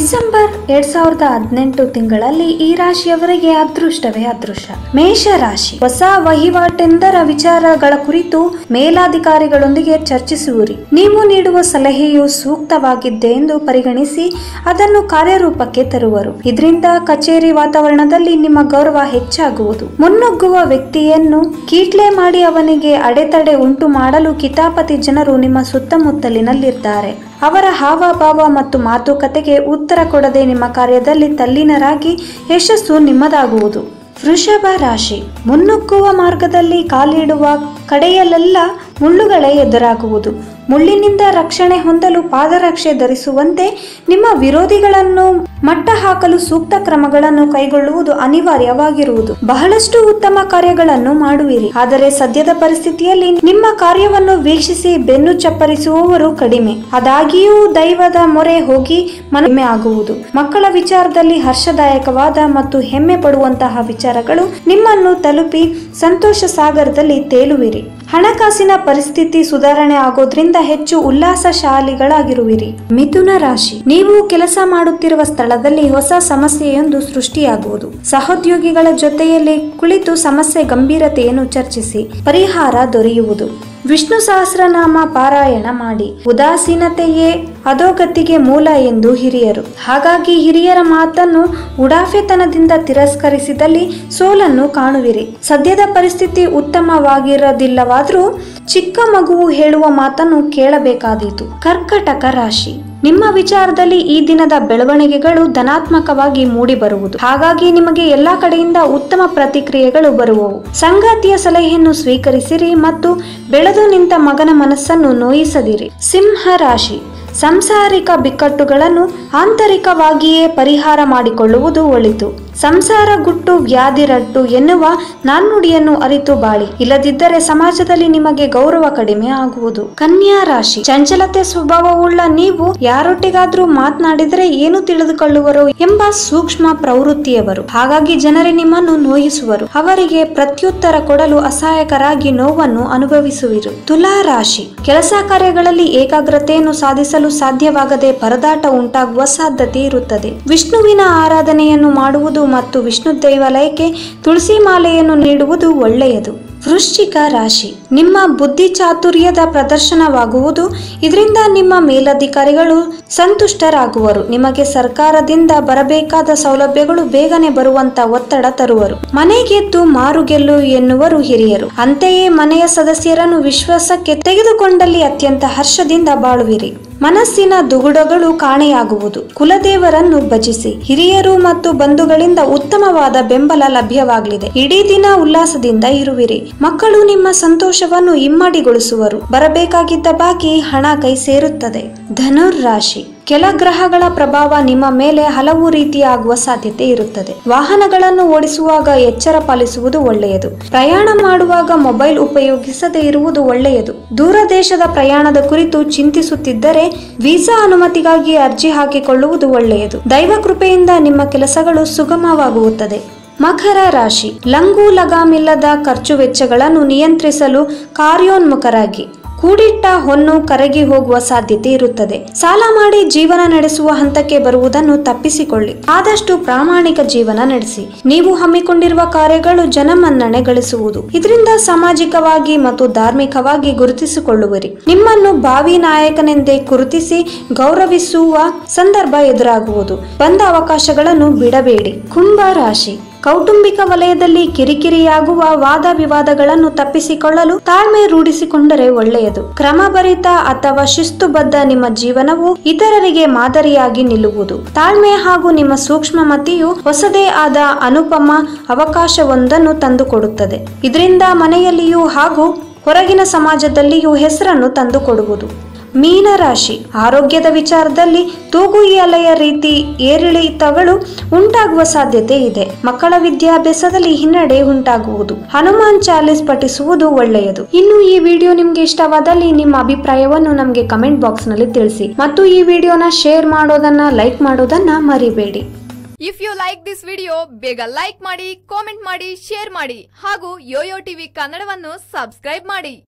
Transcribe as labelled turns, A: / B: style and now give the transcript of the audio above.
A: December ಎರಡ್ ಸಾವಿರದ ಹದಿನೆಂಟು ತಿಂಗಳಲ್ಲಿ ಈ ರಾಶಿಯವರಿಗೆ ಅದೃಷ್ಟವೇ ಅದೃಷ್ಟ ಮೇಷ ರಾಶಿ ಹೊಸ ವಹಿವಾಟೆಂದರ ವಿಚಾರಗಳ ಕುರಿತು ಮೇಲಾಧಿಕಾರಿಗಳೊಂದಿಗೆ ಚರ್ಚಿಸುವಿರಿ ನೀವು ನೀಡುವ ಸಲಹೆಯು ಸೂಕ್ತವಾಗಿದ್ದೆ ಎಂದು ಪರಿಗಣಿಸಿ ಅದನ್ನು ಕಾರ್ಯರೂಪಕ್ಕೆ ತರುವರು ಇದರಿಂದ ಕಚೇರಿ ವಾತಾವರಣದಲ್ಲಿ ನಿಮ್ಮ ಗೌರವ ಹೆಚ್ಚಾಗುವುದು ಮುನ್ನುಗ್ಗುವ ವ್ಯಕ್ತಿಯನ್ನು ಕೀಟ್ಲೆ ಮಾಡಿ ಅವನಿಗೆ ಅಡೆತಡೆ ಉಂಟು ಮಾಡಲು ಕಿತಾಪತಿ ಜನರು ನಿಮ್ಮ ಸುತ್ತಮುತ್ತಲಿನಲ್ಲಿದ್ದಾರೆ ಅವರ ಹಾವಭಾವ ಮತ್ತು ಮಾತುಕತೆಗೆ ಉತ್ತರ ಕೊಡದೆ ನಿಮ್ಮ ಕಾರ್ಯದಲ್ಲಿ ತಲ್ಲೀನರಾಗಿ ಯಶಸ್ಸು ನಿಮ್ಮದಾಗುವುದು ವೃಷಭ ರಾಶಿ ಮುನ್ನುಗ್ಗುವ ಮಾರ್ಗದಲ್ಲಿ ಕಾಲಿಡುವ ಕಡೆಯಲ್ಲೆಲ್ಲ ಮುಳ್ಳುಗಳೇ ಎದುರಾಗುವುದು ಮುಳ್ಳಿನಿಂದ ರಕ್ಷಣೆ ಹೊಂದಲು ಪಾದರಕ್ಷೆ ಧರಿಸುವಂತೆ ನಿಮ್ಮ ವಿರೋಧಿಗಳನ್ನು ಮಟ್ಟ ಹಾಕಲು ಸೂಕ್ತ ಕ್ರಮಗಳನ್ನು ಕೈಗೊಳ್ಳುವುದು ಅನಿವಾರ್ಯವಾಗಿರುವುದು ಬಹಳಷ್ಟು ಉತ್ತಮ ಕಾರ್ಯಗಳನ್ನು ಮಾಡುವಿರಿ ಆದರೆ ಸದ್ಯದ ಪರಿಸ್ಥಿತಿಯಲ್ಲಿ ನಿಮ್ಮ ಕಾರ್ಯವನ್ನು ವೀಕ್ಷಿಸಿ ಬೆನ್ನು ಚಪ್ಪರಿಸುವವರು ಕಡಿಮೆ ಆದಾಗಿಯೂ ದೈವದ ಮೊರೆ ಹೋಗಿ ಮನಮೆ ಆಗುವುದು ಮಕ್ಕಳ ವಿಚಾರದಲ್ಲಿ ಹರ್ಷದಾಯಕವಾದ ಮತ್ತು ಹೆಮ್ಮೆ ಪಡುವಂತಹ ವಿಚಾರಗಳು ನಿಮ್ಮನ್ನು ತಲುಪಿ ಸಂತೋಷ ಸಾಗರದಲ್ಲಿ ತೇಲುವಿರಿ ಹಣಕಾಸಿನ ಪರಿಸ್ಥಿತಿ ಸುಧಾರಣೆ ಆಗೋದ್ರಿಂದ ಹೆಚ್ಚು ಉಲ್ಲಾಸಶಾಲಿಗಳಾಗಿರುವಿರಿ ಮಿಥುನ ರಾಶಿ ನೀವು ಕೆಲಸ ಮಾಡುತ್ತಿರುವ ಸ್ಥಳದಲ್ಲಿ ಹೊಸ ಸಮಸ್ಯೆಯೊಂದು ಸೃಷ್ಟಿಯಾಗುವುದು ಸಹೋದ್ಯೋಗಿಗಳ ಜೊತೆಯಲ್ಲಿ ಕುಳಿತು ಸಮಸ್ಯೆ ಗಂಭೀರತೆಯನ್ನು ಚರ್ಚಿಸಿ ಪರಿಹಾರ ದೊರೆಯುವುದು ವಿಷ್ಣು ಸಹಸ್ರನಾಮ ಪಾರಾಯಣ ಮಾಡಿ ಉದಾಸೀನತೆಯೇ ಅಧೋಗತಿಗೆ ಮೂಲ ಎಂದು ಹಿರಿಯರು ಹಾಗಾಗಿ ಹಿರಿಯರ ಮಾತನ್ನು ಉಡಾಫೆತನದಿಂದ ತಿರಸ್ಕರಿಸಿದಲ್ಲಿ ಸೋಲನ್ನು ಕಾಣುವಿರಿ ಸದ್ಯದ ಪರಿಸ್ಥಿತಿ ಉತ್ತಮವಾಗಿರದಿಲ್ಲವಾದರೂ ಚಿಕ್ಕ ಮಗುವು ಹೇಳುವ ಮಾತನ್ನು ಕೇಳಬೇಕಾದೀತು ಕರ್ಕಟಕ ರಾಶಿ ನಿಮ್ಮ ವಿಚಾರದಲ್ಲಿ ಈ ದಿನದ ಬೆಳವಣಿಗೆಗಳು ಧನಾತ್ಮಕವಾಗಿ ಮೂಡಿ ಬರುವುದು ಹಾಗಾಗಿ ನಿಮಗೆ ಎಲ್ಲಾ ಕಡೆಯಿಂದ ಉತ್ತಮ ಪ್ರತಿಕ್ರಿಯೆಗಳು ಬರುವವು ಸಂಗಾತಿಯ ಸಲಹೆಯನ್ನು ಸ್ವೀಕರಿಸಿರಿ ಮತ್ತು ಬೆಳೆದು ನಿಂತ ಮಗನ ಮನಸ್ಸನ್ನು ನೋಯಿಸದಿರಿ ಸಿಂಹ ರಾಶಿ ಸಂಸಾರಿಕ ಬಿಕ್ಕಟ್ಟುಗಳನ್ನು ಆಂತರಿಕವಾಗಿಯೇ ಪರಿಹಾರ ಮಾಡಿಕೊಳ್ಳುವುದು ಒಳಿತು ಸಂಸಾರ ಗುಟ್ಟು ವ್ಯಾಧಿರಟ್ಟು ಎನ್ನುವ ನಾಣ್ಣುಡಿಯನ್ನು ಅರಿತು ಬಾಳಿ ಇಲ್ಲದಿದ್ದರೆ ಸಮಾಜದಲ್ಲಿ ನಿಮಗೆ ಗೌರವ ಕಡಿಮೆ ಆಗುವುದು ಕನ್ಯಾ ರಾಶಿ ಚಂಚಲತೆ ಸ್ವಭಾವವುಳ್ಳ ನೀವು ಯಾರೊಟ್ಟಿಗಾದ್ರೂ ಮಾತನಾಡಿದರೆ ಏನು ತಿಳಿದುಕೊಳ್ಳುವರು ಎಂಬ ಸೂಕ್ಷ್ಮ ಪ್ರವೃತ್ತಿಯವರು ಹಾಗಾಗಿ ಜನರೇ ನಿಮ್ಮನ್ನು ನೋಯಿಸುವರು ಅವರಿಗೆ ಪ್ರತ್ಯುತ್ತರ ಕೊಡಲು ಅಸಹಾಯಕರಾಗಿ ನೋವನ್ನು ಅನುಭವಿಸುವಿರು ತುಲಾ ರಾಶಿ ಕೆಲಸ ಕಾರ್ಯಗಳಲ್ಲಿ ಏಕಾಗ್ರತೆಯನ್ನು ಸಾಧಿಸಲು ಸಾಧ್ಯವಾಗದೆ ಪರದಾಟ ಉಂಟಾಗುವ ಸಾಧ್ಯತೆ ಇರುತ್ತದೆ ವಿಷ್ಣುವಿನ ಆರಾಧನೆಯನ್ನು ಮಾಡುವುದು ಮತ್ತು ವಿಷ್ಣು ದೇವಾಲಯಕ್ಕೆ ತುಳಸಿ ಮಾಲೆಯನ್ನು ನೀಡುವುದು ಒಳ್ಳೆಯದು ವೃಶ್ಚಿಕ ರಾಶಿ ನಿಮ್ಮ ಬುದ್ಧಿ ಚಾತುರ್ಯದ ಪ್ರದರ್ಶನವಾಗುವುದು ಇದರಿಂದ ನಿಮ್ಮ ಮೇಲಧಿಕಾರಿಗಳು ಸಂತುಷ್ಟರಾಗುವರು ನಿಮಗೆ ಸರ್ಕಾರದಿಂದ ಬರಬೇಕಾದ ಸೌಲಭ್ಯಗಳು ಬೇಗನೆ ಬರುವಂತ ಒತ್ತಡ ತರುವರು ಮನೆಗೆದ್ದು ಮಾರುಗೆಲ್ಲು ಎನ್ನುವರು ಹಿರಿಯರು ಅಂತೆಯೇ ಮನೆಯ ಸದಸ್ಯರನ್ನು ವಿಶ್ವಾಸಕ್ಕೆ ತೆಗೆದುಕೊಂಡಲ್ಲಿ ಅತ್ಯಂತ ಹರ್ಷದಿಂದ ಬಾಳುವಿರಿ ಮನಸ್ಸಿನ ದುಗುಡಗಳು ಕಾಣೆಯಾಗುವುದು ಕುಲದೇವರನ್ನು ಭಜಿಸಿ ಹಿರಿಯರು ಮತ್ತು ಬಂಧುಗಳಿಂದ ಉತ್ತಮವಾದ ಬೆಂಬಲ ಲಭ್ಯವಾಗಲಿದೆ ಇಡೀ ದಿನ ಉಲ್ಲಾಸದಿಂದ ಇರುವಿರಿ ಮಕ್ಕಳು ನಿಮ್ಮ ಸಂತೋಷವನ್ನು ಇಮ್ಮಡಿಗೊಳಿಸುವರು ಬರಬೇಕಾಗಿದ್ದ ಬಾಕಿ ಹಣ ಕೈ ಸೇರುತ್ತದೆ ಧನುರ್ ರಾಶಿ ಕೆಲ ಗ್ರಹಗಳ ಪ್ರಭಾವ ನಿಮ್ಮ ಮೇಲೆ ಹಲವು ರೀತಿಯಾಗುವ ಸಾಧ್ಯತೆ ಇರುತ್ತದೆ ವಾಹನಗಳನ್ನು ಓಡಿಸುವಾಗ ಎಚ್ಚರ ಪಾಲಿಸುವುದು ಒಳ್ಳೆಯದು ಪ್ರಯಾಣ ಮಾಡುವಾಗ ಮೊಬೈಲ್ ಉಪಯೋಗಿಸದೇ ಇರುವುದು ಒಳ್ಳೆಯದು ದೂರ ದೇಶದ ಪ್ರಯಾಣದ ಕುರಿತು ಚಿಂತಿಸುತ್ತಿದ್ದರೆ ವೀಸಾ ಅನುಮತಿಗಾಗಿ ಅರ್ಜಿ ಹಾಕಿಕೊಳ್ಳುವುದು ಒಳ್ಳೆಯದು ದೈವ ಕೃಪೆಯಿಂದ ನಿಮ್ಮ ಕೆಲಸಗಳು ಸುಗಮವಾಗುತ್ತದೆ ಮಕರ ರಾಶಿ ಲಂಗು ಲಗಾಮಿಲ್ಲದ ಖರ್ಚು ವೆಚ್ಚಗಳನ್ನು ನಿಯಂತ್ರಿಸಲು ಕಾರ್ಯೋನ್ಮುಖರಾಗಿ ಕೂಡಿಟ್ಟ ಹೊನ್ನು ಕರಗಿ ಹೋಗುವ ಸಾಧ್ಯತೆ ಇರುತ್ತದೆ ಸಾಲ ಮಾಡಿ ಜೀವನ ನಡೆಸುವ ಹಂತಕ್ಕೆ ಬರುವುದನ್ನು ತಪ್ಪಿಸಿಕೊಳ್ಳಿ ಆದಷ್ಟು ಪ್ರಾಮಾಣಿಕ ಜೀವನ ನಡೆಸಿ ನೀವು ಹಮ್ಮಿಕೊಂಡಿರುವ ಕಾರ್ಯಗಳು ಜನಮನ್ನಣೆ ಗಳಿಸುವುದು ಇದರಿಂದ ಸಾಮಾಜಿಕವಾಗಿ ಮತ್ತು ಧಾರ್ಮಿಕವಾಗಿ ಗುರುತಿಸಿಕೊಳ್ಳುವಿರಿ ನಿಮ್ಮನ್ನು ಭಾವಿ ನಾಯಕನೆಂದೇ ಗುರುತಿಸಿ ಗೌರವಿಸುವ ಸಂದರ್ಭ ಎದುರಾಗುವುದು ಬಂದ ಅವಕಾಶಗಳನ್ನು ಬಿಡಬೇಡಿ ಕುಂಭ ರಾಶಿ ಕೌಟುಂಬಿಕ ವಲಯದಲ್ಲಿ ಕಿರಿಕಿರಿಯಾಗುವ ವಾದ ವಿವಾದಗಳನ್ನು ತಪ್ಪಿಸಿಕೊಳ್ಳಲು ತಾಳ್ಮೆ ರೂಢಿಸಿಕೊಂಡರೆ ಒಳ್ಳೆಯದು ಕ್ರಮಭರಿತ ಅಥವಾ ಶಿಸ್ತುಬದ್ಧ ನಿಮ್ಮ ಜೀವನವು ಇತರರಿಗೆ ಮಾದರಿಯಾಗಿ ನಿಲ್ಲುವುದು ತಾಳ್ಮೆ ಹಾಗೂ ನಿಮ್ಮ ಸೂಕ್ಷ್ಮಮತಿಯು ಹೊಸದೇ ಆದ ಅನುಪಮ ಅವಕಾಶವೊಂದನ್ನು ತಂದುಕೊಡುತ್ತದೆ ಇದರಿಂದ ಮನೆಯಲ್ಲಿಯೂ ಹಾಗೂ ಹೊರಗಿನ ಸಮಾಜದಲ್ಲಿಯೂ ಹೆಸರನ್ನು ತಂದುಕೊಡುವುದು ಮೀನರಾಶಿ ಆರೋಗ್ಯದ ವಿಚಾರದಲ್ಲಿ ತೂಗು ಎಲೆಯ ರೀತಿ ಏರಿಳಿತಗಳು ಉಂಟಾಗುವ ಸಾಧ್ಯತೆ ಇದೆ ಮಕ್ಕಳ ವಿದ್ಯಾಭ್ಯಾಸದಲ್ಲಿ ಹಿನ್ನಡೆ ಉಂಟಾಗುವುದು ಹನುಮಾನ್ ಚಾಲಿಸ್ ಪಠಿಸುವುದು ಒಳ್ಳೆಯದು ಇನ್ನು ಈ ವಿಡಿಯೋ ನಿಮ್ಗೆ ಇಷ್ಟವಾದಲ್ಲಿ ನಿಮ್ಮ ಅಭಿಪ್ರಾಯವನ್ನು ನಮಗೆ ಕಮೆಂಟ್ ಬಾಕ್ಸ್ ನಲ್ಲಿ ತಿಳಿಸಿ ಮತ್ತು ಈ ವಿಡಿಯೋನ ಶೇರ್ ಮಾಡೋದನ್ನ ಲೈಕ್ ಮಾಡೋದನ್ನ ಮರಿಬೇಡಿ
B: if you like this video ಬೇಗ ಲೈಕ್ ಮಾಡಿ ಕಾಮೆಂಟ್ ಮಾಡಿ ಶೇರ್ ಮಾಡಿ ಹಾಗೂ ಯೋಯೋ ಟಿವಿ ಕನ್ನಡವನ್ನು ಸಬ್ಸ್ಕ್ರೈಬ್ ಮಾಡಿ